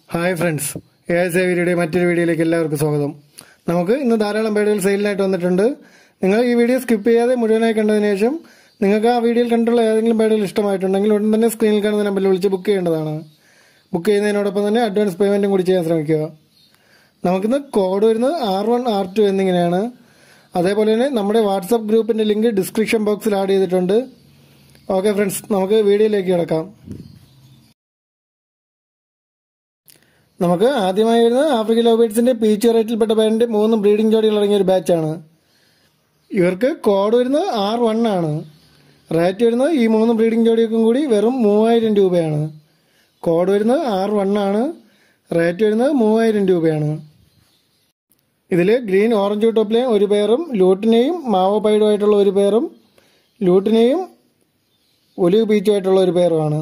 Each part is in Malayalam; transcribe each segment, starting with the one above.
ഹായ് ഫ്രണ്ട്സ് എ എസ് വീഡിയോയുടെ മറ്റൊരു വീഡിയോയിലേക്ക് എല്ലാവർക്കും സ്വാഗതം നമുക്ക് ഇന്ന് ധാരാളം ബേഡുകൾ സെയിലിനായിട്ട് വന്നിട്ടുണ്ട് നിങ്ങൾ ഈ വീഡിയോ സ്കിപ്പ് ചെയ്യാതെ മുഴുവനായി കണ്ടതിന് ശേഷം നിങ്ങൾക്ക് ആ വീഡിയോയിൽ കണ്ടുള്ള ഏതെങ്കിലും ബേഡുകൾ ഇഷ്ടമായിട്ടുണ്ടെങ്കിൽ ഉടൻ തന്നെ സ്ക്രീനിൽ കാണുന്ന നമ്പറിൽ വിളിച്ച് ബുക്ക് ചെയ്യേണ്ടതാണ് ബുക്ക് ചെയ്യുന്നതിനോടൊപ്പം തന്നെ അഡ്വാൻസ് പേയ്മെൻറ്റും കൂടി ചെയ്യാൻ ശ്രമിക്കുക നമുക്കിന്ന് കോഡ് വരുന്നത് ആർ വൺ ആർ ടു എന്നിങ്ങനെയാണ് അതേപോലെ തന്നെ നമ്മുടെ വാട്സപ്പ് ഗ്രൂപ്പിൻ്റെ ലിങ്ക് ഡിസ്ക്രിപ്ഷൻ ബോക്സിൽ ആഡ് ചെയ്തിട്ടുണ്ട് ഓക്കെ ഫ്രണ്ട്സ് നമുക്ക് വീഡിയോയിലേക്ക് കിടക്കാം നമുക്ക് ആദ്യമായി വരുന്നത് ആഫ്രിക്കൻ ലോബേറ്റ്സിന്റെ പീച്ച് റേറ്റിൽപ്പെട്ട ബാൻഡിന്റെ മൂന്ന് ബ്രീഡിംഗ് ജോഡികൾ അടങ്ങിയ ഒരു ബാച്ചാണ് ഇവർക്ക് കോഡ് വരുന്നത് ആർ വൺ ആണ് റേറ്റ് വരുന്നത് ഈ മൂന്ന് ബ്രീഡിംഗ് ജോഡികൾക്കും കൂടി വെറും മൂവായിരം രൂപയാണ് കോഡ് വരുന്നത് ആർ വൺ ആണ് റേറ്റ് വരുന്നത് മൂവായിരം രൂപയാണ് ഇതിൽ ഗ്രീൻ ഓറഞ്ച് ടോപ്പിലെ ഒരു പേരും ലൂട്ടിനെയും മാവോപൈഡുമായിട്ടുള്ള ഒരു പേരും ലൂട്ടിനെയും ഒലിവ് ബീച്ചുമായിട്ടുള്ള ഒരു പേരുമാണ്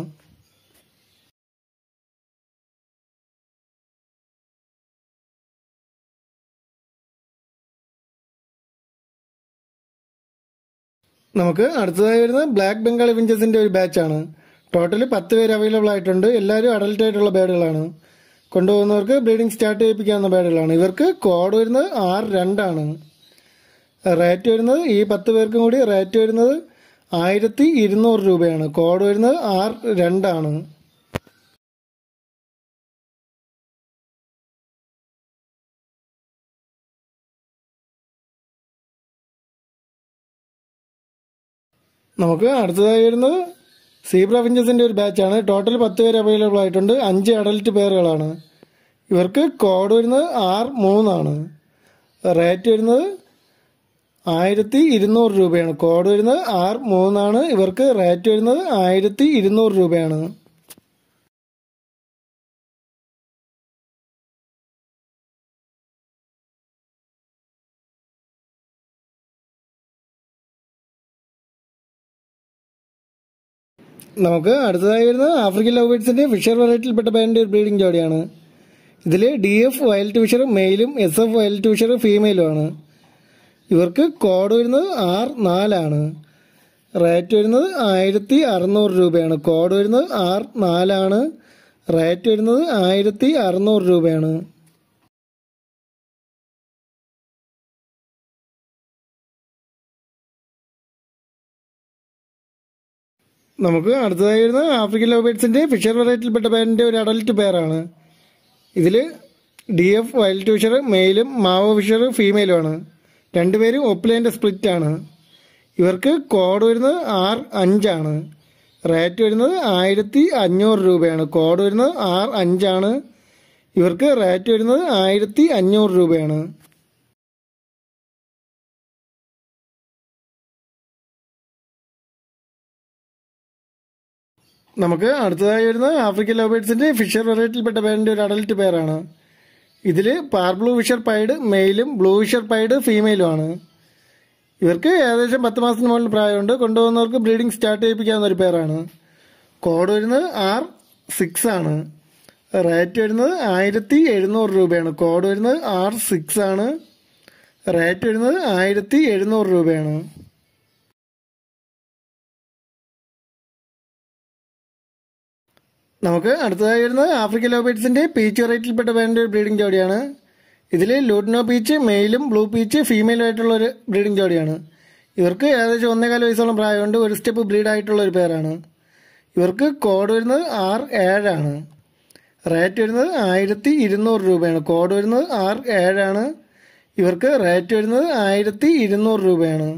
നമുക്ക് അടുത്തതായി വരുന്നത് ബ്ലാക്ക് ബംഗാളി വിഞ്ചസിന്റെ ഒരു ബാച്ചാണ് ടോട്ടൽ പത്ത് പേര് അവൈലബിൾ ആയിട്ടുണ്ട് എല്ലാവരും അഡൽട്ട് ആയിട്ടുള്ള ബേഡുകളാണ് കൊണ്ടുപോകുന്നവർക്ക് ബ്രീഡിംഗ് സ്റ്റാർട്ട് ചെയ്യിപ്പിക്കാവുന്ന ബേഡുകളാണ് ഇവർക്ക് കോഡ് വരുന്നത് ആർ രണ്ടാണ് റേറ്റ് വരുന്നത് ഈ പത്ത് പേർക്കും കൂടി റേറ്റ് വരുന്നത് ആയിരത്തി ഇരുന്നൂറ് രൂപയാണ് കോഡ് വരുന്നത് ആർ രണ്ടാണ് നമുക്ക് അടുത്തതായി വരുന്നത് സീബ്ര ഫിഞ്ചസിന്റെ ഒരു ബാച്ചാണ് ടോട്ടൽ പത്ത് പേര് അവൈലബിൾ ആയിട്ടുണ്ട് അഞ്ച് അഡൽട്ട് പേരുകളാണ് ഇവർക്ക് കോഡ് വരുന്നത് ആർ മൂന്നാണ് റേറ്റ് വരുന്നത് ആയിരത്തി ഇരുന്നൂറ് രൂപയാണ് കോഡ് വരുന്നത് ആർ മൂന്നാണ് ഇവർക്ക് റേറ്റ് വരുന്നത് ആയിരത്തി ഇരുന്നൂറ് രൂപയാണ് നമുക്ക് അടുത്തതായി വരുന്നത് ആഫ്രിക്കൻ ലവേഴ്സിന്റെ ഫിഷർ വെറൈറ്റിയിൽപ്പെട്ട ബാൻഡ് ബ്രീഡിംഗ് ജോഡിയാണ് ഇതിൽ ഡി എഫ് വയലറ്റ് ഫിഷർ മെയിലും എസ് എഫ് വയലറ്റ് ഫിഷർ ഫീമെയിലുമാണ് ഇവർക്ക് കോഡ് വരുന്നത് ആർ നാലാണ് റേറ്റ് വരുന്നത് ആയിരത്തി അറുന്നൂറ് രൂപയാണ് കോഡ് വരുന്നത് ആർ നാലാണ് റേറ്റ് വരുന്നത് ആയിരത്തി അറുന്നൂറ് രൂപയാണ് നമുക്ക് അടുത്തതായി വരുന്നത് ആഫ്രിക്കൻ ലോബേറ്റ്സിന്റെ ഫിഷർ വെറൈറ്റിയിൽപ്പെട്ട പേരിന്റെ ഒരു അഡൽട്ട് പേരാണ് ഇതിൽ ഡി എഫ് വൈൽഡ് ഫിഷർ മെയിലും മാവോ ഫിഷർ ഫീമെയിലുമാണ് രണ്ടുപേരും ഒപ്പിലേൻ്റെ സ്പ്ലിറ്റ് ആണ് ഇവർക്ക് കോഡ് വരുന്നത് ആർ അഞ്ചാണ് റേറ്റ് വരുന്നത് ആയിരത്തി അഞ്ഞൂറ് രൂപയാണ് കോഡ് വരുന്നത് ആർ അഞ്ചാണ് ഇവർക്ക് റേറ്റ് വരുന്നത് ആയിരത്തി അഞ്ഞൂറ് രൂപയാണ് നമുക്ക് അടുത്തതായി വരുന്നത് ആഫ്രിക്കൻ ലോബേറ്റ്സിന്റെ ഫിഷർ വെറൈറ്റിയിൽപ്പെട്ട പേരിന്റെ ഒരു അഡൽട്ട് പേരാണ് ഇതിൽ പാർ ബ്ലൂ ഫിഷർ പൈഡ് മെയിലും ബ്ലൂ ഫിഷർ പൈഡ് ഫീമെയിലുമാണ് ഇവർക്ക് ഏകദേശം പത്ത് മാസത്തിന് മുകളിൽ പ്രായമുണ്ട് കൊണ്ടുപോകുന്നവർക്ക് ബ്രീഡിംഗ് സ്റ്റാർട്ട് ചെയ്യിപ്പിക്കാവുന്ന ഒരു പേരാണ് കോഡ് വരുന്നത് ആർ സിക്സ് ആണ് റേറ്റ് വരുന്നത് ആയിരത്തി എഴുന്നൂറ് രൂപയാണ് കോഡ് വരുന്നത് ആർ സിക്സ് ആണ് റേറ്റ് വരുന്നത് ആയിരത്തി എഴുന്നൂറ് രൂപയാണ് നമുക്ക് അടുത്തതായി വരുന്നത് ആഫ്രിക്കൻ ലോബേറ്റ്സിന്റെ പീച്ച് വെറൈറ്റിയിൽപ്പെട്ട പേരിന്റെ ഒരു ബ്രീഡിംഗ് ജോഡിയാണ് ഇതിൽ ലൂട്ടിനോ പീച്ച് മെയിലും ബ്ലൂ പീച്ച് ഫീമെയിലും ആയിട്ടുള്ള ഒരു ബ്രീഡിംഗ് ജോഡിയാണ് ഇവർക്ക് ഏകദേശം ഒന്നേകാല വയസ്സോളം പ്രായമുണ്ട് ഒരു സ്റ്റെപ്പ് ബ്രീഡ് ആയിട്ടുള്ള ഒരു പേരാണ് ഇവർക്ക് കോഡ് വരുന്നത് ആർ ഏഴാണ് റേറ്റ് വരുന്നത് ആയിരത്തി ഇരുന്നൂറ് രൂപയാണ് കോഡ് വരുന്നത് ആർ ഏഴാണ് ഇവർക്ക് റേറ്റ് വരുന്നത് ആയിരത്തി ഇരുന്നൂറ് രൂപയാണ്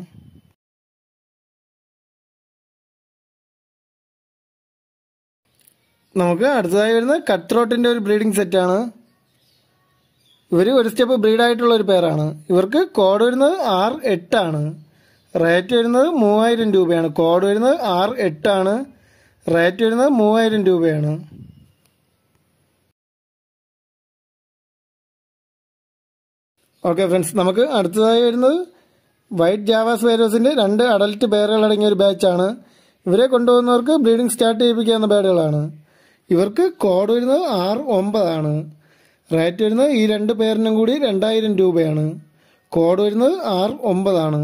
നമുക്ക് അടുത്തതായി വരുന്നത് കട്ട് ത്രോട്ടിന്റെ ഒരു ബ്രീഡിംഗ് സെറ്റാണ് ഇവർ ഒരു സ്റ്റെപ്പ് ബ്രീഡ് ആയിട്ടുള്ള ഒരു പേരാണ് ഇവർക്ക് കോഡ് വരുന്നത് ആർ എട്ടാണ് റേറ്റ് വരുന്നത് മൂവായിരം രൂപയാണ് കോഡ് വരുന്നത് ആർ എട്ടാണ് റേറ്റ് വരുന്നത് മൂവായിരം രൂപയാണ് ഓക്കെ ഫ്രണ്ട്സ് നമുക്ക് അടുത്തതായി വരുന്നത് വൈറ്റ് ജാവാസ് വേരോസിന്റെ രണ്ട് അഡൽട്ട് പേരുകൾ അടങ്ങിയ ഒരു ബാച്ചാണ് ഇവരെ കൊണ്ടുപോകുന്നവർക്ക് ബ്രീഡിംഗ് സ്റ്റാർട്ട് ചെയ്യിപ്പിക്കാവുന്ന ബേഡുകളാണ് ഇവർക്ക് കോഡ് വരുന്നത് ആർ ഒമ്പതാണ് റേറ്റ് വരുന്നത് ഈ രണ്ട് പേരിനും കൂടി രണ്ടായിരം രൂപയാണ് കോഡ് വരുന്നത് ആർ ഒമ്പതാണ്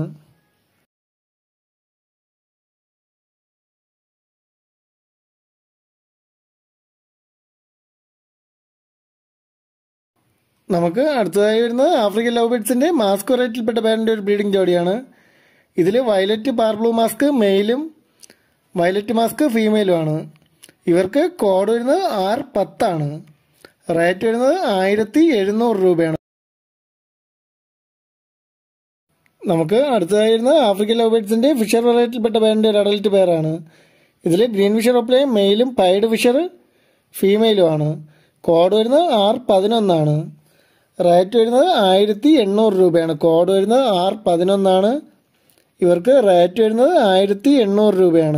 നമുക്ക് അടുത്തതായി വരുന്നത് ആഫ്രിക്കൻ ലവ് ബേഡ്സിന്റെ മാസ്ക് വെറൈറ്റിയിൽപ്പെട്ട പേരിന്റെ ഒരു ബ്രീഡിംഗ് ജോഡിയാണ് ഇതിൽ വയലറ്റ് പാർബ്ലൂ മാസ്ക് മെയിലും വയലറ്റ് മാസ്ക് ഫീമെയിലുമാണ് ഇവർക്ക് കോഡ് വരുന്നത് ആർ പത്താണ് റേറ്റ് വരുന്നത് ആയിരത്തി എഴുന്നൂറ് രൂപയാണ് നമുക്ക് അടുത്തതായി വരുന്നത് ആഫ്രിക്കൻ ലവ് ബേഡ്സിന്റെ ഫിഷർ വെറൈറ്റിയിൽപ്പെട്ട പേരിന്റെ ഒരു അഡൽറ്റ് പേരാണ് ഇതിൽ ഗ്രീൻ ഫിഷർ ഒപ്ലേ മെയിലും പൈഡ് ഫിഷർ ഫീമെയിലുമാണ് കോഡ് വരുന്നത് ആർ പതിനൊന്നാണ് റേറ്റ് വരുന്നത് ആയിരത്തി എണ്ണൂറ് രൂപയാണ് കോഡ് വരുന്നത് ആർ പതിനൊന്നാണ് ഇവർക്ക് റേറ്റ് വരുന്നത് ആയിരത്തി എണ്ണൂറ് രൂപയാണ്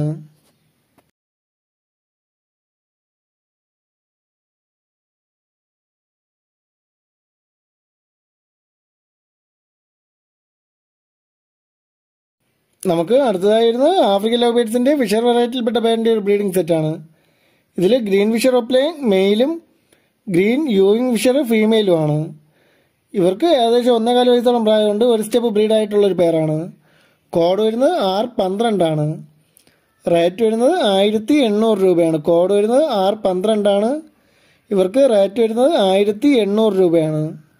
നമുക്ക് അടുത്തതായി വരുന്നത് ആഫ്രിക്കൻ ലവ് ബേഡ്സിന്റെ ഫിഷർ വെറൈറ്റിയിൽപ്പെട്ട പേരിന്റെ ഒരു ബ്രീഡിംഗ് സെറ്റാണ് ഇതിൽ ഗ്രീൻ ഫിഷർ ഒപ്ലേ മെയിലും ഗ്രീൻ യൂയിങ് ഫിഷർ ഫീമെയിലുമാണ് ഇവർക്ക് ഏകദേശം ഒന്നേകാല വയസ്സോളം പ്രായമുണ്ട് ഒരു സ്റ്റെപ്പ് ബ്രീഡ് ആയിട്ടുള്ള ഒരു പേരാണ് കോഡ് വരുന്നത് ആർ പന്ത്രണ്ടാണ് റേറ്റ് വരുന്നത് ആയിരത്തി എണ്ണൂറ് രൂപയാണ് കോഡ് വരുന്നത് ആർ പന്ത്രണ്ടാണ് ഇവർക്ക് റേറ്റ് വരുന്നത് ആയിരത്തി എണ്ണൂറ് രൂപയാണ്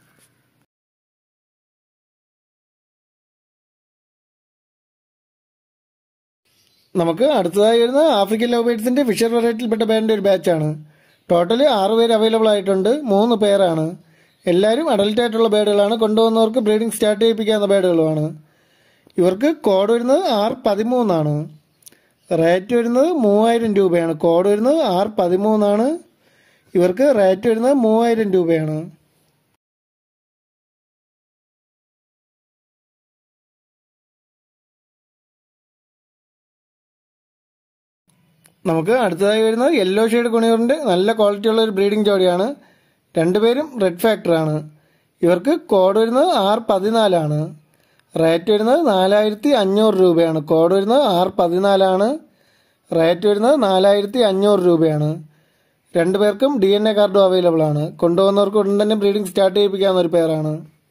നമുക്ക് അടുത്തതായി വരുന്ന ആഫ്രിക്കൻ ലവ് ബേഡ്സിന്റെ ഫിഷർ വെറൈറ്റിയിൽപ്പെട്ട പേരിന്റെ ഒരു ബാച്ചാണ് ടോട്ടൽ ആറ് പേര് അവൈലബിൾ ആയിട്ടുണ്ട് മൂന്ന് പേരാണ് എല്ലാവരും അഡൽട്ട് ആയിട്ടുള്ള ബേഡുകളാണ് കൊണ്ടുവന്നവർക്ക് ബ്രീഡിംഗ് സ്റ്റാർട്ട് ചെയ്യിപ്പിക്കാവുന്ന ബേഡുകളുമാണ് ഇവർക്ക് കോഡ് വരുന്നത് ആർ പതിമൂന്നാണ് റേറ്റ് വരുന്നത് മൂവായിരം രൂപയാണ് കോഡ് വരുന്നത് ആർ പതിമൂന്നാണ് ഇവർക്ക് റേറ്റ് വരുന്നത് മൂവായിരം രൂപയാണ് നമുക്ക് അടുത്തതായി വരുന്നത് യെല്ലോ ഷെയ്ഡ് കുണിയൂറിന്റെ നല്ല ക്വാളിറ്റി ഉള്ള ഒരു ബ്രീഡിംഗ് ജോഡിയാണ് രണ്ടുപേരും റെഡ് ഫാക്ടറാണ് ഇവർക്ക് കോഡ് വരുന്നത് ആർ പതിനാലാണ് റേറ്റ് വരുന്നത് നാലായിരത്തി അഞ്ഞൂറ് രൂപയാണ് കോഡ് വരുന്നത് ആർ പതിനാലാണ് റേറ്റ് വരുന്നത് നാലായിരത്തി അഞ്ഞൂറ് രൂപയാണ് രണ്ടുപേർക്കും ഡി എൻ എ കാർഡും അവൈലബിൾ ആണ് കൊണ്ടുവന്നവർക്ക് ഉടൻ തന്നെ ബ്രീഡിംഗ് സ്റ്റാർട്ട് ചെയ്യിപ്പിക്കാവുന്ന ഒരു പേരാണ്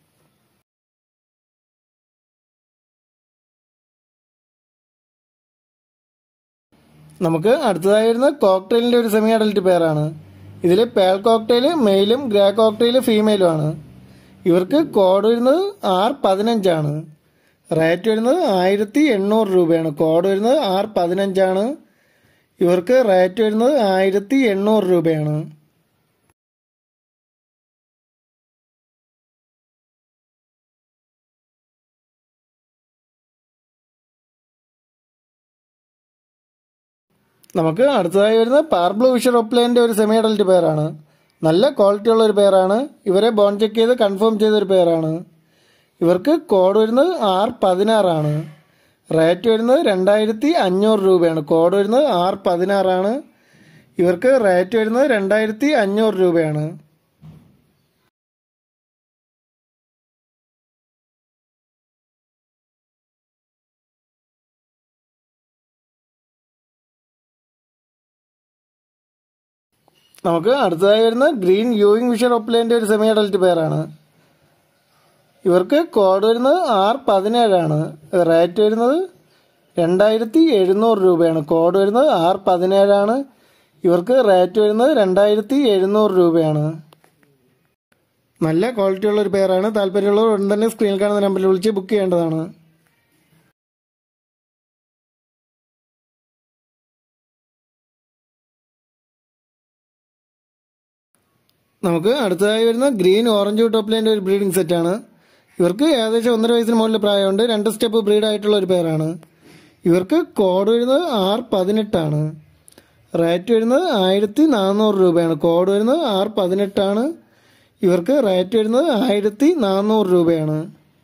നമുക്ക് അടുത്തതായി വരുന്നത് കോക്ടെയിലിന്റെ ഒരു സെമി അഡൽറ്റ് പേരാണ് ഇതിൽ പേൾ കോക്ടെയിൽ മെയിലും ഗ്രേ കോക്ടെയിൽ ഫീമെയിലും ആണ് ഇവർക്ക് കോഡ് വരുന്നത് ആർ പതിനഞ്ചാണ് റേറ്റ് വരുന്നത് ആയിരത്തി എണ്ണൂറ് രൂപയാണ് കോഡ് വരുന്നത് ആർ പതിനഞ്ചാണ് ഇവർക്ക് റേറ്റ് വരുന്നത് ആയിരത്തി എണ്ണൂറ് രൂപയാണ് നമുക്ക് അടുത്തതായി വരുന്ന പാർബ്ലൂ വിഷർ ഒപ്ലൈൻ്റെ ഒരു സെമി അഡൽറ്റ് പേരാണ് നല്ല ക്വാളിറ്റി ഉള്ള ഒരു പേരാണ് ഇവരെ ബോൺ ചെക്ക് ചെയ്ത് കൺഫേം ചെയ്ത ഒരു പേരാണ് ഇവർക്ക് കോഡ് വരുന്നത് ആർ പതിനാറാണ് റേറ്റ് വരുന്നത് രണ്ടായിരത്തി അഞ്ഞൂറ് രൂപയാണ് കോഡ് വരുന്നത് ആർ പതിനാറാണ് ഇവർക്ക് റേറ്റ് വരുന്നത് രണ്ടായിരത്തി അഞ്ഞൂറ് രൂപയാണ് നമുക്ക് അടുത്തതായി വരുന്ന ഗ്രീൻ യൂയിങ് വിഷർ ഒപ്ലൈൻ്റെ ഒരു സെമി അഡൽറ്റ് പേരാണ് ഇവർക്ക് കോഡ് വരുന്നത് ആർ പതിനേഴാണ് റേറ്റ് വരുന്നത് രണ്ടായിരത്തി എഴുന്നൂറ് രൂപയാണ് കോഡ് വരുന്നത് ആർ പതിനേഴാണ് ഇവർക്ക് റേറ്റ് വരുന്നത് രണ്ടായിരത്തി എഴുന്നൂറ് രൂപയാണ് നല്ല ക്വാളിറ്റി ഉള്ള ഒരു പേരാണ് താല്പര്യമുള്ളവർ ഉടൻ തന്നെ സ്ക്രീനിൽ കാണുന്ന നമ്പറിൽ വിളിച്ച് ബുക്ക് ചെയ്യേണ്ടതാണ് നമുക്ക് അടുത്തതായി വരുന്ന ഗ്രീൻ ഓറഞ്ച് ടോപ്പ്ലൈൻ്റെ ഒരു ബ്രീഡിംഗ് സെറ്റാണ് ഇവർക്ക് ഏകദേശം ഒന്നര വയസ്സിന് മുകളിൽ പ്രായമുണ്ട് രണ്ട് സ്റ്റെപ്പ് ബ്രീഡ് ആയിട്ടുള്ള ഒരു പേരാണ് ഇവർക്ക് കോഡ് വരുന്നത് ആർ പതിനെട്ടാണ് റേറ്റ് വരുന്നത് ആയിരത്തി നാനൂറ് രൂപയാണ് കോഡ് വരുന്നത് ആർ പതിനെട്ടാണ് ഇവർക്ക് റേറ്റ് വരുന്നത് ആയിരത്തി നാനൂറ് രൂപയാണ്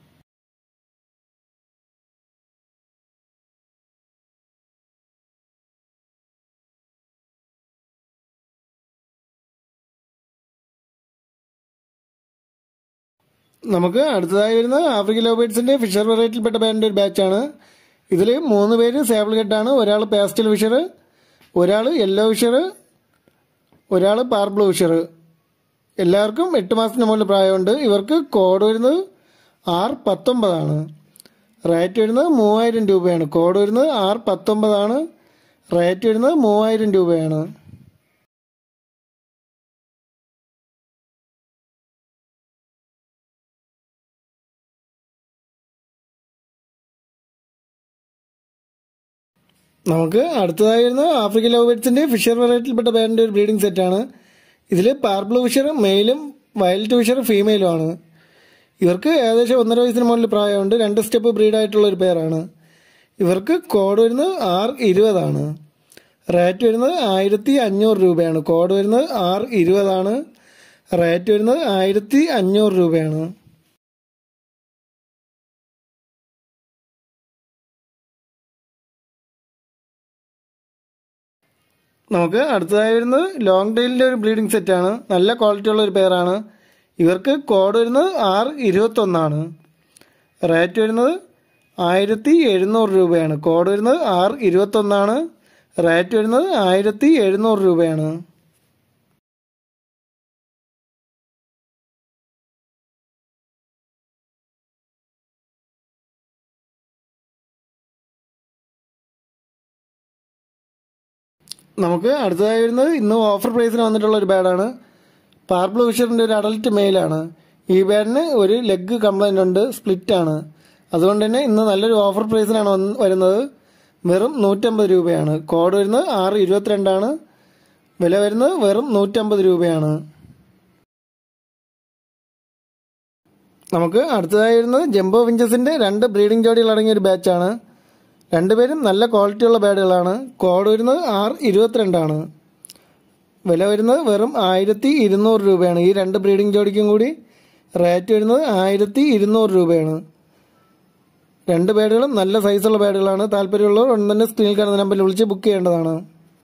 നമുക്ക് അടുത്തതായി വരുന്ന ആഫ്രിക്കൻ ലോബേഡ്സിന്റെ ഫിഷർ വെറൈറ്റിയിൽപ്പെട്ട ബാൻഡിന്റെ ഒരു ബാച്ചാണ് ഇതിൽ മൂന്ന് പേര് സേബിൾ ഹെഡാണ് ഒരാൾ പാസ്റ്റൽ ഫിഷർ ഒരാൾ യെല്ലോ ഫിഷർ ഒരാൾ പാർബ്ലൂ ഫിഷർ എല്ലാവർക്കും എട്ട് മാസത്തിന് മുകളിൽ പ്രായമുണ്ട് ഇവർക്ക് കോഡ് വരുന്നത് ആർ പത്തൊമ്പതാണ് റേറ്റ് വരുന്നത് മൂവായിരം രൂപയാണ് കോഡ് വരുന്നത് ആർ പത്തൊമ്പതാണ് റേറ്റ് വരുന്നത് മൂവായിരം രൂപയാണ് നമുക്ക് അടുത്തതായി വരുന്നത് ആഫ്രിക്കൻ ലവ് ബേഡ്സിന്റെ ഫിഷർ വെറൈറ്റിയിൽപ്പെട്ട പേരിന്റെ ഒരു ബ്രീഡിംഗ് സെറ്റാണ് ഇതിൽ പാർബിൾ ഫിഷർ മെയിലും വയലറ്റ് ഫിഷർ ഫീമെയിലും ആണ് ഇവർക്ക് ഏകദേശം ഒന്നര വയസ്സിന് മുകളിൽ പ്രായമുണ്ട് രണ്ട് സ്റ്റെപ്പ് ബ്രീഡായിട്ടുള്ള ഒരു പേരാണ് ഇവർക്ക് കോഡ് വരുന്നത് ആർ ഇരുപതാണ് റേറ്റ് വരുന്നത് ആയിരത്തി അഞ്ഞൂറ് രൂപയാണ് കോഡ് വരുന്നത് ആർ ഇരുപതാണ് റേറ്റ് വരുന്നത് ആയിരത്തി അഞ്ഞൂറ് രൂപയാണ് നമുക്ക് അടുത്തതായി വരുന്നത് ലോങ് ടൈലിൻ്റെ ഒരു ബ്ലീഡിംഗ് സെറ്റാണ് നല്ല ക്വാളിറ്റി ഉള്ള ഒരു പെയറാണ് ഇവർക്ക് കോഡ് വരുന്നത് ആർ ഇരുപത്തൊന്നാണ് റേറ്റ് വരുന്നത് ആയിരത്തി എഴുന്നൂറ് രൂപയാണ് കോഡ് വരുന്നത് ആർ ഇരുപത്തൊന്നാണ് റേറ്റ് വരുന്നത് ആയിരത്തി എഴുന്നൂറ് രൂപയാണ് നമുക്ക് അടുത്തതായി വരുന്നത് ഇന്ന് ഓഫർ പ്രൈസിന് വന്നിട്ടുള്ള ഒരു ബാഡാണ് പാർബിൾ വിഷറിന്റെ ഒരു അഡൽട്ട് മെയിലാണ് ഈ ബാഡിന് ഒരു ലെഗ് കംപ്ലൈന്റ് ഉണ്ട് സ്പ്ലിറ്റ് ആണ് അതുകൊണ്ട് തന്നെ ഇന്ന് നല്ലൊരു ഓഫർ പ്രൈസിനാണ് വന്ന് വരുന്നത് വെറും നൂറ്റമ്പത് രൂപയാണ് കോഡ് വരുന്നത് ആറ് ഇരുപത്തിരണ്ടാണ് വില വരുന്നത് വെറും നൂറ്റമ്പത് രൂപയാണ് നമുക്ക് അടുത്തതായി വരുന്നത് ജംബോ വിഞ്ചസിന്റെ രണ്ട് ബ്രീഡിംഗ് ജോഡികൾ അടങ്ങിയ ഒരു ബാച്ചാണ് രണ്ടുപേരും നല്ല ക്വാളിറ്റിയുള്ള ബാഡുകളാണ് കോഡ് വരുന്നത് ആർ ഇരുപത്തിരണ്ടാണ് വില വരുന്നത് വെറും ആയിരത്തി ഇരുന്നൂറ് രൂപയാണ് ഈ രണ്ട് ബ്രീഡിംഗ് ജോഡിക്കും കൂടി റേറ്റ് വരുന്നത് ആയിരത്തി ഇരുന്നൂറ് രൂപയാണ് രണ്ട് ബാഡുകളും നല്ല സൈസുള്ള ബാഡുകളാണ് താല്പര്യമുള്ളവർ ഉടൻ തന്നെ സ്ക്രീനിൽ കാണുന്ന നമ്പറിൽ വിളിച്ച് ബുക്ക് ചെയ്യേണ്ടതാണ്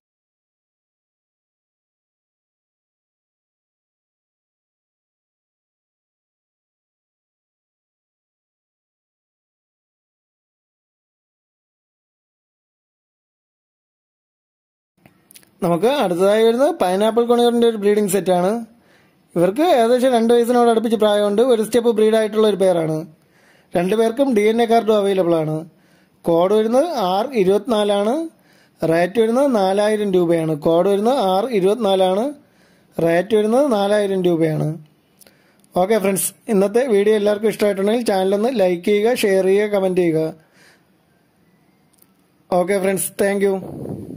നമുക്ക് അടുത്തതായി വരുന്നത് പൈനാപ്പിൾ കൊണിയറിന്റെ ഒരു ബ്രീഡിംഗ് സെറ്റാണ് ഇവർക്ക് ഏകദേശം രണ്ട് വയസ്സിനോട് അടുപ്പിച്ച് പ്രായമുണ്ട് ഒരു സ്റ്റെപ്പ് ബ്രീഡായിട്ടുള്ള ഒരു പേരാണ് രണ്ടുപേർക്കും ഡി എൻ എ കാർഡും അവൈലബിൾ ആണ് കോഡ് വരുന്നത് ആർ ഇരുപത്തിനാലാണ് റേറ്റ് വരുന്നത് നാലായിരം രൂപയാണ് കോഡ് വരുന്നത് ആർ ഇരുപത്തിനാലാണ് റേറ്റ് വരുന്നത് നാലായിരം രൂപയാണ് ഓക്കെ ഫ്രണ്ട്സ് ഇന്നത്തെ വീഡിയോ എല്ലാവർക്കും ഇഷ്ടമായിട്ടുണ്ടെങ്കിൽ ചാനലൊന്ന് ലൈക്ക് ചെയ്യുക ഷെയർ ചെയ്യുക കമൻറ്റ് ചെയ്യുക ഓക്കെ ഫ്രണ്ട്സ് താങ്ക്